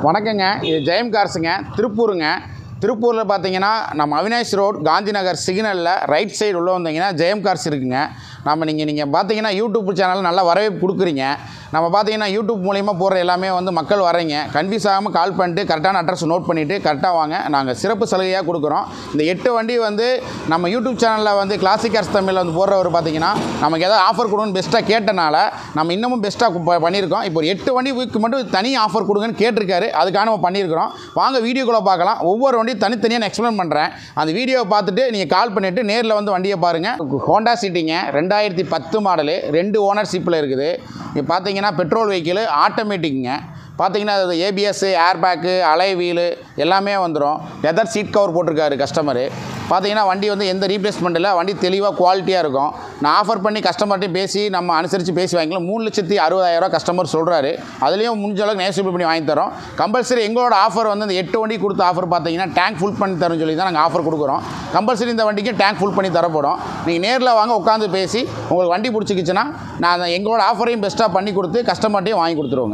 வணக்கங்க இது ஜெயம் கார்ஸுங்க திருப்பூருங்க திருப்பூரில் பார்த்தீங்கன்னா நம்ம அவினாஷ் ரோட் காந்தி நகர் சிக்னலில் ரைட் சைடு உள்ள வந்தீங்கன்னா ஜெயம் கார்ஸ் இருக்குங்க நம்ம நீங்கள் நீங்கள் பார்த்தீங்கன்னா யூடியூப் சேனல் நல்லா வரவேற்பு கொடுக்குறீங்க நம்ம பார்த்தீங்கன்னா யூடியூப் மூலிமா போடுற எல்லாமே வந்து மக்கள் வரீங்க கன்ஃபியூஸ் ஆகாமல் கால் பண்ணிட்டு கரெக்டான அட்ரஸ் நோட் பண்ணிவிட்டு கரெக்டாக வாங்க நாங்கள் சிறப்பு சலுகையாக கொடுக்குறோம் இந்த எட்டு வண்டி வந்து நம்ம யூடியூப் சேனலில் வந்து கிளாசிக் கார்ஸ் தமிழில் வந்து போடுறவர் பார்த்தீங்கன்னா நமக்கு ஏதாவது ஆஃபர் கொடுன்னு பெஸ்ட்டாக கேட்டனால நம்ம இன்னமும் பெஸ்ட்டாக பண்ணியிருக்கோம் இப்போ ஒரு எட்டு வண்டிக்கு மட்டும் தனி ஆஃபர் கொடுங்கன்னு கேட்டிருக்காரு அதுக்காக நம்ம பண்ணியிருக்கிறோம் வாங்க வீடியோக்குள்ளே பார்க்கலாம் ஒவ்வொரு வண்டியும் தனித்தனியாக நான் எக்ஸ்பிளைன் பண்ணுறேன் அந்த வீடியோவை பார்த்துட்டு நீங்கள் கால் பண்ணிவிட்டு நேரில் வந்து வண்டியை பாருங்கள் ஹோண்டா சிட்டிங்க ரெண்டாயிரத்தி பத்து மாடலு ரெண்டு ஓனர்ஷிப்பில் இருக்குது இப்போ பார்த்தீங்கன்னா பெட்ரோல் வெஹிக்கிள் ஆட்டோமேட்டிக்குங்க பார்த்தீங்கன்னா அது ABS air bag alloy wheel எல்லாமே வந்துடும் லெதர் சீட் கவர் போட்டிருக்காரு கஸ்டமரு பார்த்தீங்கன்னா வண்டி வந்து எந்த ரீப்ளேஸ்மெண்ட் இல்லை வண்டி தெளிவாக குவாலிட்டியாக இருக்கும் நான் ஆஃபர் பண்ணி கஸ்டமர்கிட்டையும் பேசி நம்ம அனுசரித்து பேசி வாங்கிக்கலாம் மூணு லட்சத்தி அறுபதாயிரரூவா கஸ்டமர் சொல்கிறாரு அதுலேயும் முடிஞ்ச அளவுக்கு நேசிபிள் பண்ணி வாங்கி தரோம் கம்பல்சரி எங்களோட ஆஃபர் வந்து இந்த எட்டு வண்டி கொடுத்த ஆஃபர் பார்த்தீங்கன்னா டேங்க் ஃபுல் பண்ணி தரோம்னு சொல்லி தான் நாங்கள் ஆஃபர் கொடுக்குறோம் கம்பல்சரி இந்த வண்டிக்கு டேங்க் ஃபுல் பண்ணி தரப்படும் நீங்கள் நேரில் வாங்க உட்காந்து பேசி உங்களுக்கு வண்டி பிடிச்சிக்கிச்சுன்னா நான் அந்த எங்களோட ஆஃபரையும் பெஸ்ட்டாக பண்ணி கொடுத்து கஸ்டமர்ட்டையும் வாங்கி கொடுத்துருவோங்க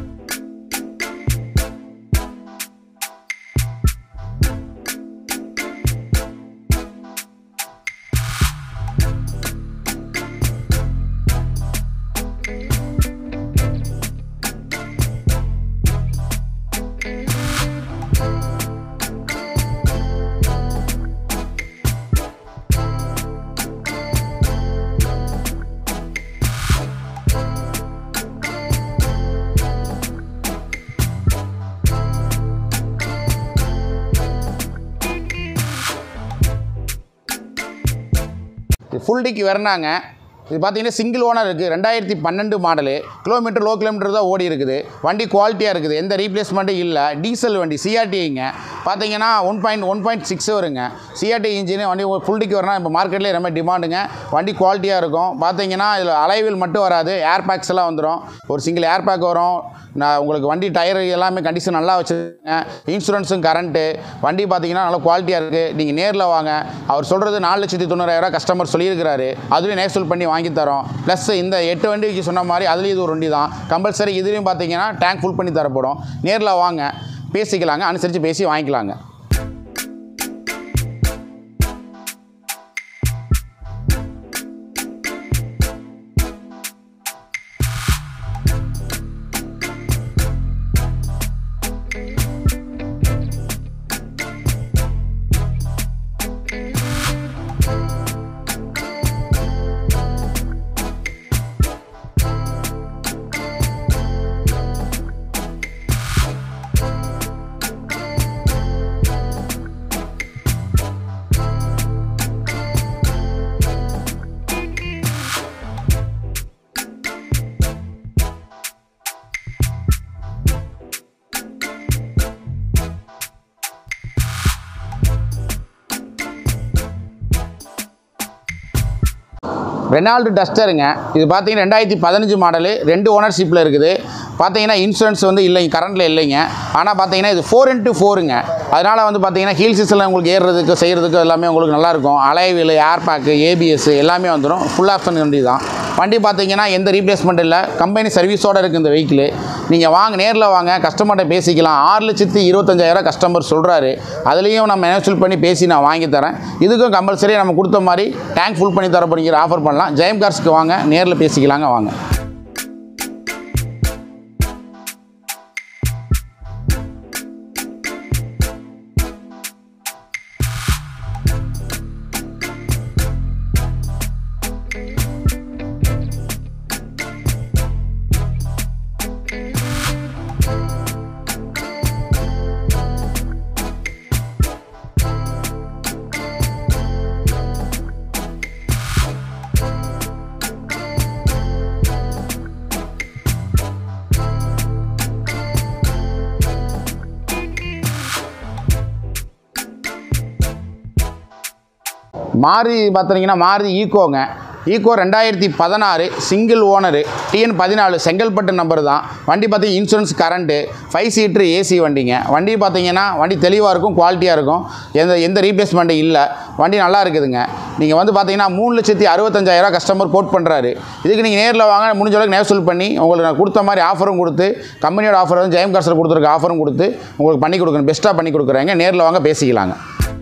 ஃபுல் டிக்கு வரனாங்க இது பார்த்தீங்கன்னா சிங்கிள் ஓனர் இருக்குது ரெண்டாயிரத்தி பன்னெண்டு மாடலு கிலோமீட்டர் லோ கிலோமீட்டர் தான் ஓடி இருக்குது வண்டி குவாலிட்டியாக இருக்குது எந்த ரீப்ளேஸ்மெண்ட்டும் இல்லை டீசல் வண்டி சிஆர்டிங்க பார்த்தீங்கன்னா one point one point six வருங்க சிஆர்டி இன்ஜின் வண்டி ஃபுல் டிக்கு வரனா இப்போ மார்க்கெட்லேயே ரொம்ப டிமாண்டுங்க வண்டி குவாலிட்டியாக இருக்கும் பார்த்தீங்கன்னா இதில் அலைவில் மட்டும் வராது ஏர் பேக்ஸ் எல்லாம் வந்துடும் ஒரு சிங்கிள் ஏர் பேக் வரும் நான் உங்களுக்கு வண்டி டயர் எல்லாமே கண்டிஷன் நல்லா வச்சுருக்கேங்க இன்சூரன்ஸும் கரண்ட்டு வண்டி பார்த்தீங்கன்னா நல்லா குவாலிட்டியாக இருக்குது நீங்கள் நேரில் வாங்க அவர் சொல்கிறது நாலு லட்சத்தி தொண்ணூறாயிரம் கஸ்டமர் சொல்லியிருக்கிறாரு அதுலேயும் நேசல் பண்ணி வாங்கி தரோம் ப்ளஸ் இந்த எட்டு வண்டிக்கு சொன்ன மாதிரி அதுலேயும் இது ஒரு வண்டி தான் கம்பல்சரி இதுலேயும் பார்த்தீங்கன்னா டேங்க் ஃபுல் பண்ணி தரப்படும் நேரில் வாங்க பேசிக்கலாங்க அனுசரித்து பேசி வாங்கிக்கலாங்க ரெனால்டு டஸ்டருங்க இது பார்த்தீங்கன்னா ரெண்டாயிரத்தி பதினஞ்சு மாடலு ரெண்டு ஓனர்ஷிப்பில் இருக்குது பார்த்தீங்கன்னா இன்சூரன்ஸ் வந்து இல்லைங்க கரண்ட்டில் இல்லைங்க ஆனால் பார்த்தீங்கன்னா இது ஃபோர் இன்ட்டு ஃபோருங்க அதனால் வந்து பார்த்தீங்கன்னா ஹீல் சீசனில் உங்களுக்கு ஏறுறதுக்கு செய்கிறதுக்கு எல்லாமே உங்களுக்கு நல்லாயிருக்கும் அலைவில் ஏர் பேக்கு ஏபிஎஸ் எல்லாமே வந்துடும் ஃபுல் ஆப்ஷன் வண்டி தான் வண்டி பார்த்தீங்கன்னா எந்த ரீப்ளேஸ்மெண்ட் இல்லை கம்பெனி சர்வீஸோடு இருக்குது இந்த வெஹிக்கிள் நீங்கள் வாங்க நேரில் வாங்க கஸ்டமர்கிட்ட பேசிக்கலாம் ஆறு லட்சத்தி இருபத்தஞ்சாயிரம் கஸ்டமர் சொல்கிறாரு அதுலேயும் நம்ம மேனேஜ் பண்ணி பேசி நான் வாங்கி தரேன் இதுக்கும் கம்பல்சரி நம்ம கொடுத்த மாதிரி டேங்க் ஃபுல் பண்ணி தர போறீங்கிற ஆஃபர் பண்ணலாம் ஜெயம் கார்ஸ்க்கு வாங்க நேரில் பேசிக்கலாங்க வாங்க மாருதி பார்த்தீங்கன்னா மாருதி ஈக்கோங்க ஈக்கோ ரெண்டாயிரத்தி பதினாறு சிங்கிள் ஓனரு டிஎன் பதினாலு செங்கல்பட்டு நம்பர் தான் வண்டி பார்த்தீங்கன்னா insurance current five seater AC வண்டிங்க வண்டி பார்த்தீங்கன்னா வண்டி தெளிவாக இருக்கும் குவாலிட்டியாக இருக்கும் எந்த எந்த ரீப்ளேஸ்மெண்ட்டும் இல்லை வண்டி நல்லா இருக்குதுங்க நீங்கள் வந்து பார்த்தீங்கன்னா மூணு லட்சத்தி அறுபத்தஞ்சாயிரம் கஸ்டமர் கோட் பண்ணுறாரு இதுக்கு நீங்கள் நேரில் வாங்க முடிஞ்ச அளவுக்கு நேசல் பண்ணி உங்களுக்கு நான் கொடுத்த மாதிரி ஆஃபரும் கொடுத்து கம்பெனியோட ஆஃபர் வந்து ஜெயம் கார்ஸில் கொடுத்துருக்க ஆஃபரும் கொடுத்து உங்களுக்கு பண்ணி கொடுக்குறேன் பெஸ்ட்டாக பண்ணி கொடுக்குறேங்க நேரில் வாங்க பேசிக்கலாங்க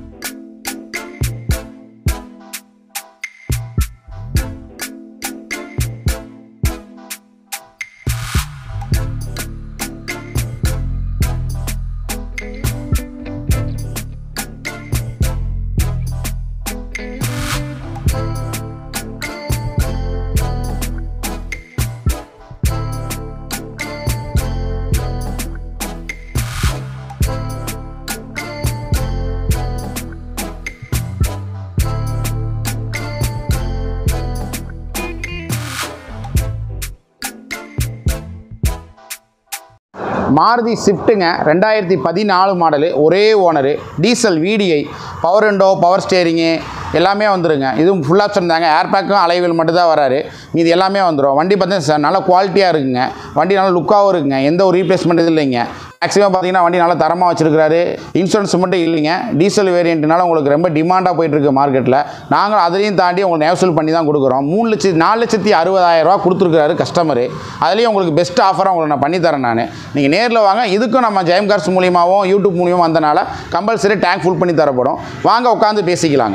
மாருதி ஸ்விஃப்ட்டுங்க ரெண்டாயிரத்தி பதினாலு மாடலு ஒரே owner diesel VDI power window power steering எல்லாமே வந்துருங்க இதுவும் ஃபுல் ஆப்ஷன் தாங்க ஏர் பேக்கும் அலைவில் மட்டும்தான் வராரு இது எல்லாமே வந்துடும் வண்டி பார்த்தீங்கன்னா நல்ல குவாலிட்டியாக இருக்குங்க வண்டி நல்ல லுக்காகவும் இருக்குங்க எந்த ஒரு ரீப்ளேஸ்மெண்ட் இல்லைங்க மேக்ஸிமம் பார்த்தீங்கன்னா வண்டி நல்லா தரமாக வச்சிருக்காரு இன்சூரன்ஸ் மட்டும் இல்லைங்க டீசல் வேரியண்ட்னால உங்களுக்கு ரொம்ப டிமாண்டாக போயிட்டுருக்கு மார்க்கெட்டில் நாங்கள் அதையும் தாண்டி உங்களுக்கு நேவசூல் பண்ணி தான் கொடுக்குறோம் மூணு லட்சத்தி நாலு லட்சத்தி அறுபதாயிரம் ரூபா கொடுத்துருக்காரு கஸ்டமரு அதுலேயும் உங்களுக்கு பெஸ்ட் ஆஃபராக உங்களுக்கு நான் பண்ணி தரேன் நான் நீங்கள் நேரில் வாங்க இதுக்கும் நம்ம ஜெயம் கார்ஸ் மூலியமாகவும் யூடியூப் மூலியமாக வந்தனால கம்பல்சரி டேங்க் ஃபுல் பண்ணி தரப்படும் வாங்க உட்காந்து பேசிக்கலாங்க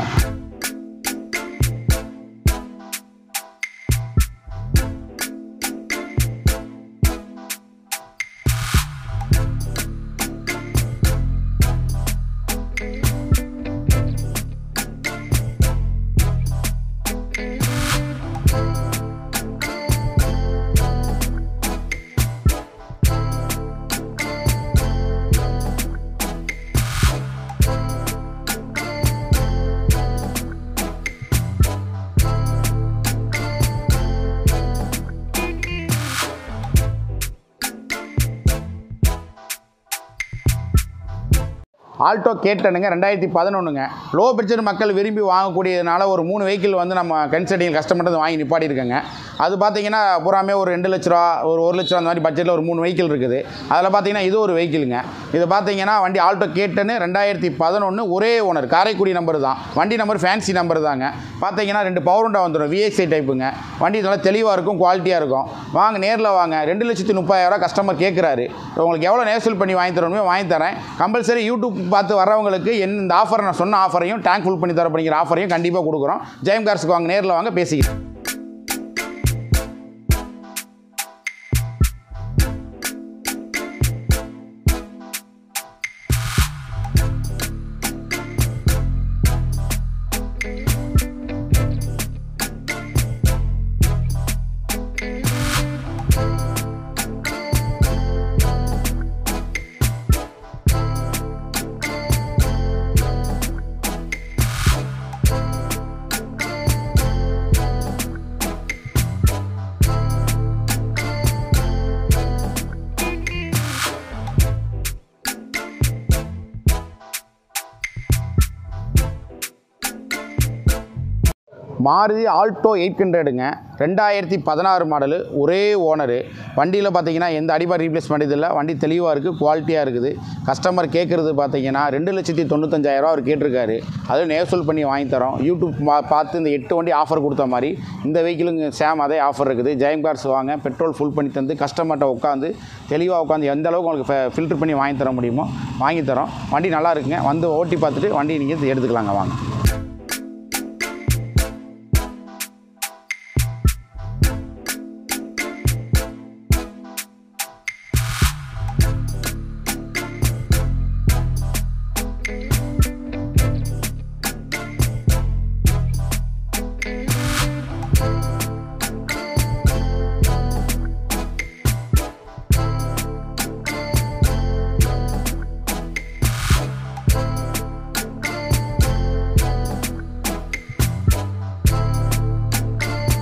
ஆல்டோ கேட்டனுங்க ரெண்டாயிரத்தி பதினொன்றுங்க லோ பட்ஜெட் மக்கள் விரும்பி வாங்கக்கூடியதுனால ஒரு மூணு வெஹிக்கிள் வந்து நம்ம கன்சல்டிங் கஸ்டமர்ட்டு வாங்கி நிப்பாட்டியிருக்கேங்க அது பார்த்தீங்கன்னா பூராமே ஒரு ரெண்டு லட்ச ரூபா ஒரு ஒரு லட்ச ரூபா அந்த மாதிரி பட்ஜெட்டில் ஒரு மூணு வெஹிக்கிள் இருக்குது அதில் பார்த்தீங்கன்னா இது ஒரு வெஹிக்கிளுங்க இது பார்த்தீங்கன்னா வண்டி ஆல்டோ கேட்டனு ரெண்டாயிரத்தி பதினொன்று ஒரே ஓனர் காரைக்குடி நம்பர் தான் வண்டி நம்பர் ஃபேன்சி நம்பர் தாங்க பார்த்தீங்கன்னா ரெண்டு பவருண்டா வந்துடும் விஎக்ஸ்ஐ டைப்புங்க வண்டி நல்லா தெளிவாக இருக்கும் குவாலிட்டியாக இருக்கும் வாங்க நேரில் வாங்க ரெண்டு லட்சத்தி முப்பதாயிரரூவா கஸ்டமர் கேட்குறாரு உங்களுக்கு எவ்வளோ நேசல் பண்ணி வாங்கி தரணுமோ வாங்கி தரேன் கம்பல்சரி யூடியூப் பார்த்து வரவங்களுக்கு என்ன இந்த ஆஃபர் நான் சொன்ன ஆஃபரையும் டேங்க் ஃபுல் பண்ணி தர அப்படிங்கிற ஆஃபரையும் கண்டிப்பாக கொடுக்குறோம் ஜெயம் கார்ஸுக்கு வாங்க நேரில் வாங்க பேசிக்கிறேன் மாருதி ஆல்டோ எயிட் ஹண்ட்ரடுங்க ரெண்டாயிரத்தி பதினாறு மாடலு ஒரே ஓனரு வண்டியில் பார்த்தீங்கன்னா எந்த அடிபார் ரீப்ளேஸ்மெண்ட் இல்லை வண்டி தெளிவாக இருக்குது குவாலிட்டியாக இருக்குது கஸ்டமர் கேட்குறது பார்த்தீங்கன்னா ரெண்டு லட்சத்தி தொண்ணூத்தஞ்சாயிரரூவா அவர் கேட்டிருக்காரு அதுவும் நேசூல் பண்ணி வாங்கி தரோம் யூடியூப் பா பார்த்து இந்த எட்டு வண்டி ஆஃபர் கொடுத்த மாதிரி இந்த வெஹிக்கிளுங்க சேம் அதே ஆஃபர் இருக்குது ஜெயம் கார்ஸ் வாங்க பெட்ரோல் ஃபுல் பண்ணி தந்து கஸ்டமர்கிட்ட உட்காந்து தெளிவாக உட்காந்து எந்த அளவுக்கு உங்களுக்கு ஃபில்டர் பண்ணி வாங்கி தர முடியுமோ வாங்கி தரோம் வண்டி நல்லா இருக்குங்க வந்து ஓட்டி பார்த்துட்டு வண்டி நீங்கள் எடுத்துக்கலாங்க வாங்க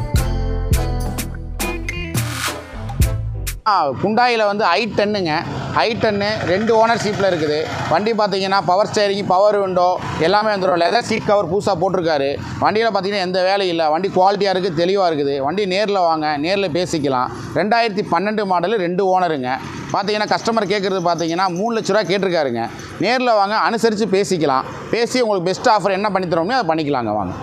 குண்டாயில் வந்து ஐ டென்னுங்க ஹை டென்னு ரெண்டு ஓனர்ஷிப்பில் இருக்குது வண்டி பார்த்தீங்கன்னா பவர் ஸ்டேரிங் பவர் விண்டோ எல்லாமே வந்துடும் லெதர் சீட் கவர் புதுசாக போட்டிருக்காரு வண்டியில் பார்த்தீங்கன்னா எந்த வேலையும் இல்லை வண்டி குவாலிட்டியாக இருக்குது தெளிவாக இருக்குது வண்டி நேரில் வாங்க நேரில் பேசிக்கலாம் ரெண்டாயிரத்தி பன்னெண்டு மாடலு ரெண்டு ஓனருங்க பார்த்தீங்கன்னா கஸ்டமர் கேட்குறது பார்த்தீங்கன்னா மூணு லட்ச ரூபா கேட்டிருக்காருங்க நேரில் வாங்க அனுசரித்து பேசிக்கலாம் பேசி உங்களுக்கு பெஸ்ட் ஆஃபர் என்ன பண்ணி தரோமோ அதை பண்ணிக்கலாங்க வாங்க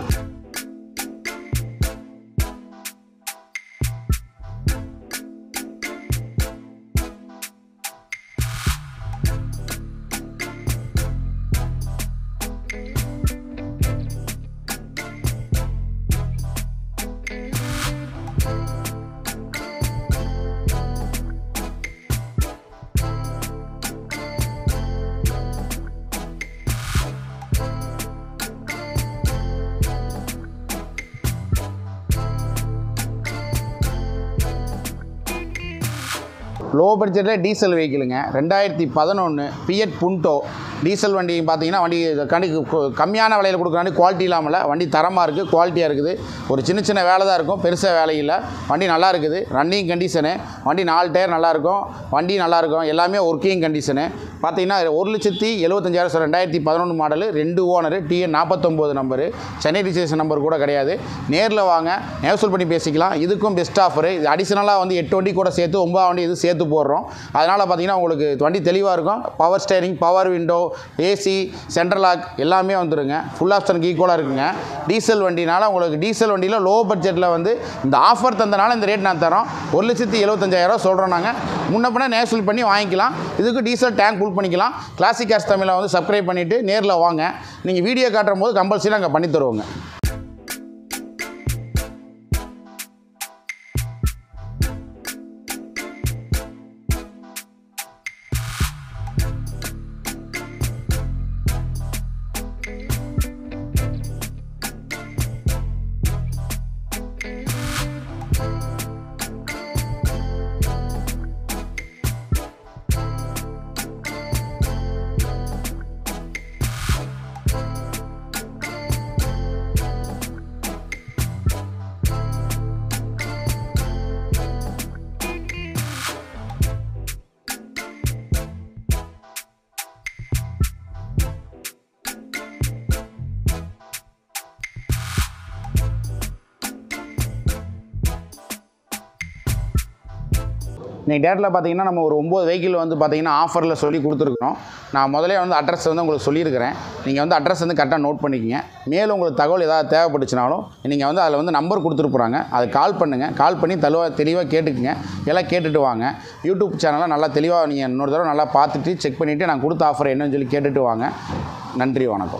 லோ பட்ஜெட்டில் டீசல் வெஹிக்கிளுங்க ரெண்டாயிரத்தி பதினொன்று பிஎட் புண்டோ டீசல் வண்டி பார்த்தீங்கன்னா வண்டி கண்டி கு- கம்மியான விலையில் கொடுக்குற வண்டி குவாலிட்டி இல்லாமல் வண்டி தரமாக இருக்குது குவாலிட்டியாக இருக்குது ஒரு சின்ன சின்ன வேலை தான் இருக்கும் பெருசாக வேலை இல்லை வண்டி நல்லா இருக்குது ரன்னிங் கண்டிஷனு வண்டி நாலு டயர் நல்லாயிருக்கும் வண்டி நல்லாயிருக்கும் எல்லாமே ஒர்க்கிங் கண்டிஷனு பார்த்தீங்கன்னா ஒரு லட்சத்தி எழுபத்தஞ்சாயிரம் சார் ரெண்டாயிரத்தி பதினொன்று மாடலு ரெண்டு ஓனரு டிஎன் நாற்பத்தொம்போது நம்பரு சென்னை ரிஜிஸ்ட்ரேஷன் நம்பர் கூட கிடையாது நேரில் வாங்க நேவசூல் பண்ணி பேசிக்கலாம் இதுக்கும் பெஸ்ட் ஆஃபர் இது அடிஷனலாக வந்து எட்டு வண்டி கூட சேர்த்து ஒன்பது வண்டி இது சேர்த்து போடுறோம் அதனால் பார்த்தீங்கன்னா உங்களுக்கு வண்டி தெளிவாக இருக்கும் power steering power window AC central lock எல்லாமே வந்துருங்க ஃபுல் ஆப்ஷனுக்கு ஈக்குவலாக இருக்குங்க டீசல் வண்டினால உங்களுக்கு டீசல் வண்டியில் லோ பட்ஜெட்டில் வந்து இந்த ஆஃபர் தந்தனால இந்த ரேட் நான் தரோம் ஒரு லட்சத்தி எழுபத்தஞ்சாயிரம் சொல்கிறோம் நாங்கள் முன்ன பின்ன நேஷனல் பண்ணி வாங்கிக்கலாம் இதுக்கு டீசல் டேங்க் ஃபுல் பண்ணிக்கலாம் கிளாசிக் கேர்ஸ் தமிழை வந்து சப்ஸ்கிரைப் பண்ணிவிட்டு நேரில் வாங்க நீங்கள் வீடியோ காட்டுற போது கம்பல்சரி அங்கே பண்ணி தருவோங்க இன்னைக்கு டேட்டில் பார்த்தீங்கன்னா நம்ம ஒரு ஒம்பது வெஹிக்கிள் வந்து பார்த்தீங்கன்னா ஆஃபரில் சொல்லி கொடுத்துருக்குறோம் நான் முதலே வந்து அட்ரஸ் வந்து உங்களுக்கு சொல்லியிருக்கிறேன் நீங்கள் வந்து அட்ரஸ் வந்து கரெக்டாக நோட் பண்ணிக்கங்க மேலும் உங்களுக்கு தகவல் ஏதாவது தேவைப்பட்டுச்சுனாலும் நீங்கள் வந்து அதில் வந்து நம்பர் கொடுத்துருப்பாங்க அது கால் பண்ணுங்கள் கால் பண்ணி தலுவா தெளிவாக கேட்டுக்குங்க எல்லாம் கேட்டுட்டு வாங்க யூடியூப் சேனலை நல்லா தெளிவாக நீங்கள் இன்னொரு தடவை நல்லா பார்த்துட்டு செக் பண்ணிவிட்டு நான் கொடுத்த ஆஃபர் என்னன்னு சொல்லி கேட்டுட்டு வாங்க நன்றி வணக்கம்